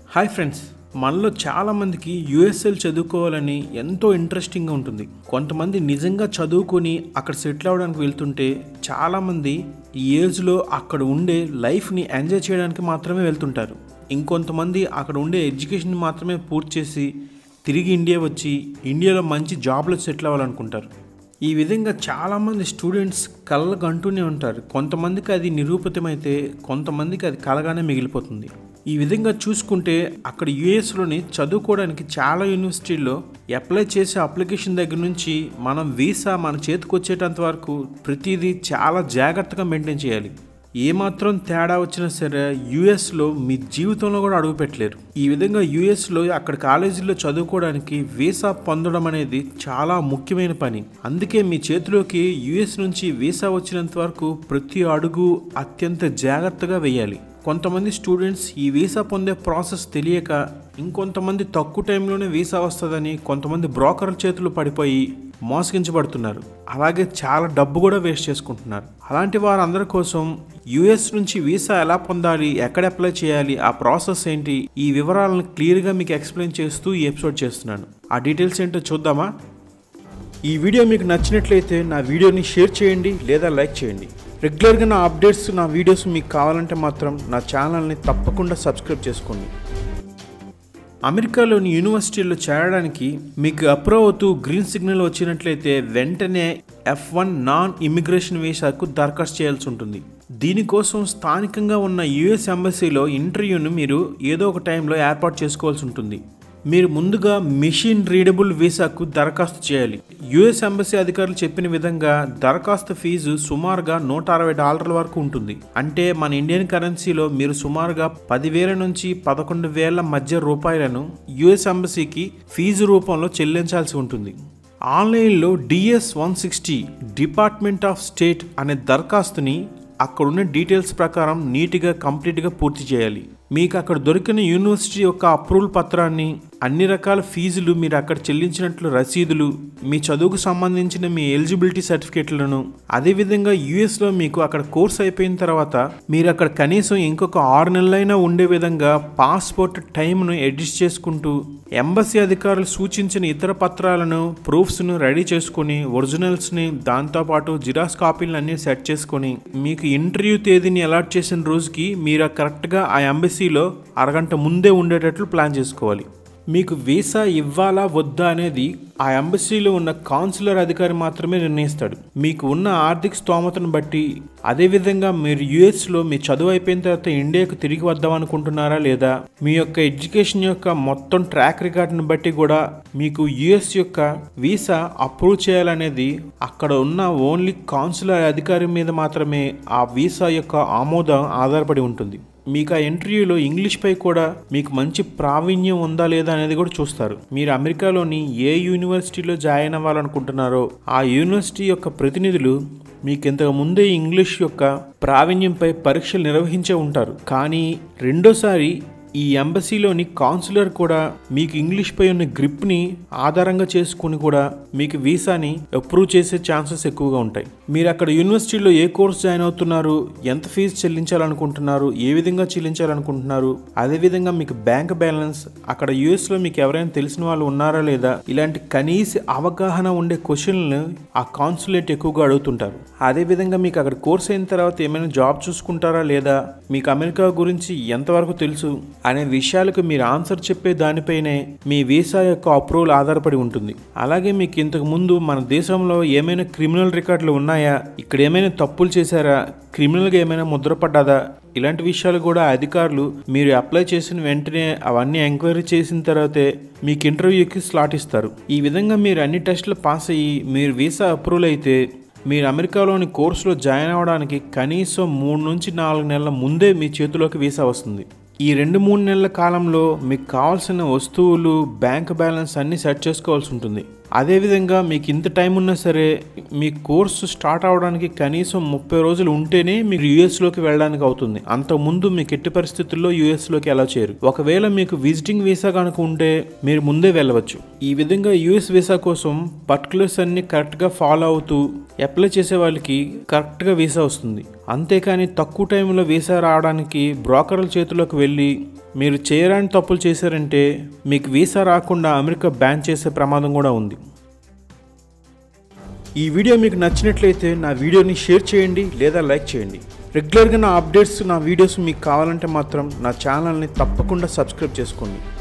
hi friends మనలో చాలామందికి USL చదువుకోవాలని ఎంతో ఇంట్రెస్టింగ్గా ఉంటుంది కొంతమంది నిజంగా చదువుకొని అక్కడ సెటిల్ అవ్వడానికి వెళ్తుంటే చాలామంది ఈ ఏజ్లో అక్కడ ఉండే లైఫ్ని ఎంజాయ్ చేయడానికి మాత్రమే వెళ్తుంటారు ఇంకొంతమంది అక్కడ ఉండే ఎడ్యుకేషన్ మాత్రమే పూర్తి చేసి తిరిగి ఇండియా వచ్చి ఇండియాలో మంచి జాబ్లో సెటిల్ అవ్వాలనుకుంటారు ఈ విధంగా చాలామంది స్టూడెంట్స్ కళ్ళకు అంటూనే ఉంటారు కొంతమందికి అది నిరూపితమైతే కొంతమందికి అది కలగానే మిగిలిపోతుంది ఈ విధంగా చూసుకుంటే అక్కడ యుఎస్లోని చదువుకోవడానికి చాలా యూనివర్సిటీల్లో అప్లై చేసే అప్లికేషన్ దగ్గర నుంచి మనం వీసా మన చేతికి వచ్చేటంత వరకు ప్రతిదీ చాలా జాగ్రత్తగా మెయింటైన్ చేయాలి ఏమాత్రం తేడా వచ్చినా సరే యూఎస్లో మీ జీవితంలో కూడా అడుగు పెట్టలేరు ఈ విధంగా యూఎస్లో అక్కడ కాలేజీలో చదువుకోవడానికి వీసా పొందడం అనేది చాలా ముఖ్యమైన పని అందుకే మీ చేతిలోకి యూఎస్ నుంచి వీసా వచ్చినంత వరకు ప్రతి అడుగు అత్యంత జాగ్రత్తగా వేయాలి కొంతమంది స్టూడెంట్స్ ఈ వీసా పొందే ప్రాసెస్ తెలియక ఇంకొంతమంది తక్కువ టైంలోనే వీసా వస్తుందని కొంతమంది బ్రోకర్ల చేతులు పడిపోయి మోసగించబడుతున్నారు అలాగే చాలా డబ్బు కూడా వేస్ట్ చేసుకుంటున్నారు అలాంటి వారందరి కోసం యుఎస్ నుంచి వీసా ఎలా పొందాలి ఎక్కడ అప్లై చేయాలి ఆ ప్రాసెస్ ఏంటి ఈ వివరాలను క్లియర్గా మీకు ఎక్స్ప్లెయిన్ చేస్తూ ఈ ఎపిసోడ్ చేస్తున్నాను ఆ డీటెయిల్స్ ఏంటో చూద్దామా ఈ వీడియో మీకు నచ్చినట్లయితే నా వీడియోని షేర్ చేయండి లేదా లైక్ చేయండి రెగ్యులర్గా నా అప్డేట్స్ నా వీడియోస్ మీకు కావాలంటే మాత్రం నా ఛానల్ని తప్పకుండా సబ్స్క్రైబ్ చేసుకోండి అమెరికాలోని యూనివర్సిటీల్లో చేరడానికి మీకు అప్రూవ్ అవుతూ గ్రీన్ సిగ్నల్ వచ్చినట్లయితే వెంటనే ఎఫ్ వన్ నాన్ ఇమిగ్రేషన్ వీసాకు దరఖాస్తు చేయాల్సి ఉంటుంది దీనికోసం స్థానికంగా ఉన్న యుఎస్ ఎంబసీలో ఇంటర్వ్యూను మీరు ఏదో ఒక టైంలో ఏర్పాటు చేసుకోవాల్సి ఉంటుంది మీరు ముందుగా మిషన్ రీడబుల్ వీసాకు దరఖాస్తు చేయాలి యుఎస్ ఎంబసీ అధికారులు చెప్పిన విధంగా దరఖాస్తు ఫీజు సుమారుగా నూట అరవై డాలర్ల వరకు ఉంటుంది అంటే మన ఇండియన్ కరెన్సీలో మీరు సుమారుగా పదివేల నుంచి పదకొండు వేల మధ్య రూపాయలను యుఎస్ ఎంబసీకి ఫీజు రూపంలో చెల్లించాల్సి ఉంటుంది ఆన్లైన్లో DS one sixty department of state అనే దరఖాస్తుని అక్కడున్న డీటెయిల్స్ ప్రకారం నీట్గా కంప్లీట్గా పూర్తి చేయాలి మీకు అక్కడ దొరికిన యూనివర్సిటీ యొక్క అప్రూవల్ పత్రాన్ని అన్ని రకాల ఫీజులు మీరు అక్కడ చెల్లించినట్లు రసీదులు మీ చదువుకు సంబంధించిన మీ ఎలిజిబిలిటీ సర్టిఫికేట్లను అదేవిధంగా యూఎస్లో మీకు అక్కడ కోర్స్ అయిపోయిన తర్వాత మీరు అక్కడ కనీసం ఇంకొక ఆరు నెలలైనా ఉండే విధంగా పాస్పోర్ట్ టైంను అడ్జస్ట్ చేసుకుంటూ ఎంబసీ అధికారులు సూచించిన ఇతర పత్రాలను ప్రూఫ్స్ను రెడీ చేసుకొని ఒరిజినల్స్ని దాంతోపాటు జిరాక్స్ కాపీలను అన్ని సెట్ చేసుకొని మీకు ఇంటర్వ్యూ తేదీని అలాట్ చేసిన రోజుకి మీరు కరెక్ట్గా ఆ ఎంబసీలో అరగంట ముందే ఉండేటట్లు ప్లాన్ చేసుకోవాలి మీకు వీసా ఇవ్వాలా వద్దా అనేది ఆ ఎంబసీలో ఉన్న కాన్సులర్ అధికారి మాత్రమే నిర్ణయిస్తాడు మీకు ఉన్న ఆర్థిక స్తోమతను బట్టి అదేవిధంగా మీరు యుఎస్లో మీ చదువు అయిపోయిన తర్వాత ఇండియాకు తిరిగి వద్దాం అనుకుంటున్నారా లేదా మీ యొక్క ఎడ్యుకేషన్ యొక్క మొత్తం ట్రాక్ రికార్డును బట్టి కూడా మీకు యుఎస్ యొక్క వీసా అప్రూవ్ చేయాలనేది అక్కడ ఉన్న ఓన్లీ కాన్సులర్ అధికారి మీద మాత్రమే ఆ వీసా యొక్క ఆమోదం ఆధారపడి ఉంటుంది మీకు ఆ ఇంటర్వ్యూలో ఇంగ్లీష్పై కూడా మీకు మంచి ప్రావీణ్యం ఉందా లేదా అనేది కూడా చూస్తారు మీరు అమెరికాలోని ఏ యూనివర్సిటీలో జాయిన్ అవ్వాలనుకుంటున్నారో ఆ యూనివర్సిటీ యొక్క ప్రతినిధులు మీకు ఇంతకు ముందే ఇంగ్లీష్ యొక్క ప్రావీణ్యంపై పరీక్షలు నిర్వహించే ఉంటారు కానీ రెండోసారి ఈ ఎంబసీలోని కాన్సులర్ కూడా మీకు ఇంగ్లీష్పై ఉన్న గ్రిప్ని ఆధారంగా చేసుకుని కూడా మీకు వీసాని అప్రూవ్ చేసే ఛాన్సెస్ ఎక్కువగా ఉంటాయి మీరు అక్కడ యూనివర్సిటీలో ఏ కోర్స్ జాయిన్ అవుతున్నారు ఎంత ఫీజు చెల్లించాలనుకుంటున్నారు ఏ విధంగా చెల్లించాలనుకుంటున్నారు అదేవిధంగా మీకు బ్యాంక్ బ్యాలెన్స్ అక్కడ యుఎస్లో మీకు ఎవరైనా తెలిసిన వాళ్ళు ఉన్నారా లేదా ఇలాంటి కనీస అవగాహన ఉండే క్వశ్చన్లను ఆ కాన్సులేట్ ఎక్కువగా అడుగుతుంటారు అదేవిధంగా మీకు అక్కడ కోర్స్ అయిన తర్వాత ఏమైనా జాబ్ చూసుకుంటారా లేదా మీకు అమెరికా గురించి ఎంతవరకు తెలుసు అనే విషయాలకు మీరు ఆన్సర్ చెప్పే దానిపైనే మీ వీసా యొక్క అప్రూవల్ ఆధారపడి ఉంటుంది అలాగే మీకు ఇంతకు ముందు మన దేశంలో ఏమైనా క్రిమినల్ రికార్డులు ఉన్నాయా ఇక్కడ ఏమైనా తప్పులు చేశారా క్రిమినల్గా ఏమైనా ముద్రపడ్డాదా ఇలాంటి విషయాలు కూడా అధికారులు మీరు అప్లై చేసిన వెంటనే అవన్నీ ఎంక్వైరీ చేసిన తర్వాతే మీకు ఇంటర్వ్యూకి స్లాట్ ఇస్తారు ఈ విధంగా మీరు అన్ని టెస్టులు పాస్ అయ్యి మీరు వీసా అప్రూవల్ అయితే మీరు అమెరికాలోని కోర్సులో జాయిన్ అవ్వడానికి కనీసం మూడు నుంచి నాలుగు నెలల ముందే మీ చేతిలోకి వీసా వస్తుంది ఈ రెండు మూడు నెలల కాలంలో మీకు కావాల్సిన వస్తువులు బ్యాంక్ బ్యాలెన్స్ అన్నీ సెట్ చేసుకోవాల్సి ఉంటుంది అదేవిధంగా మీకు ఇంత టైం ఉన్నా సరే మీ కోర్సు స్టార్ట్ అవడానికి కనీసం ముప్పై రోజులు ఉంటేనే మీరు యూఎస్లోకి వెళ్ళడానికి అవుతుంది అంతకుముందు మీకు ఎట్టి పరిస్థితుల్లో యూఎస్లోకి ఎలా చేయరు ఒకవేళ మీకు విజిటింగ్ వీసా కనుక ఉంటే మీరు ముందే వెళ్ళవచ్చు ఈ విధంగా యూఎస్ వీసా కోసం పర్టికులర్స్ అన్ని కరెక్ట్గా ఫాలో అవుతూ అప్లై చేసే వాళ్ళకి కరెక్ట్గా వీసా వస్తుంది అంతేకాని తక్కువ టైంలో వీసా రావడానికి బ్రోకర్ల చేతిలోకి వెళ్ళి మీరు చేయరాని తప్పులు చేశారంటే మీకు వీసా రాకుండా అమెరికా బ్యాన్ చేసే ప్రమాదం కూడా ఉంది ఈ వీడియో మీకు నచ్చినట్లయితే నా వీడియోని షేర్ చేయండి లేదా లైక్ చేయండి రెగ్యులర్గా నా అప్డేట్స్ నా వీడియోస్ మీకు కావాలంటే మాత్రం నా ఛానల్ని తప్పకుండా సబ్స్క్రైబ్ చేసుకోండి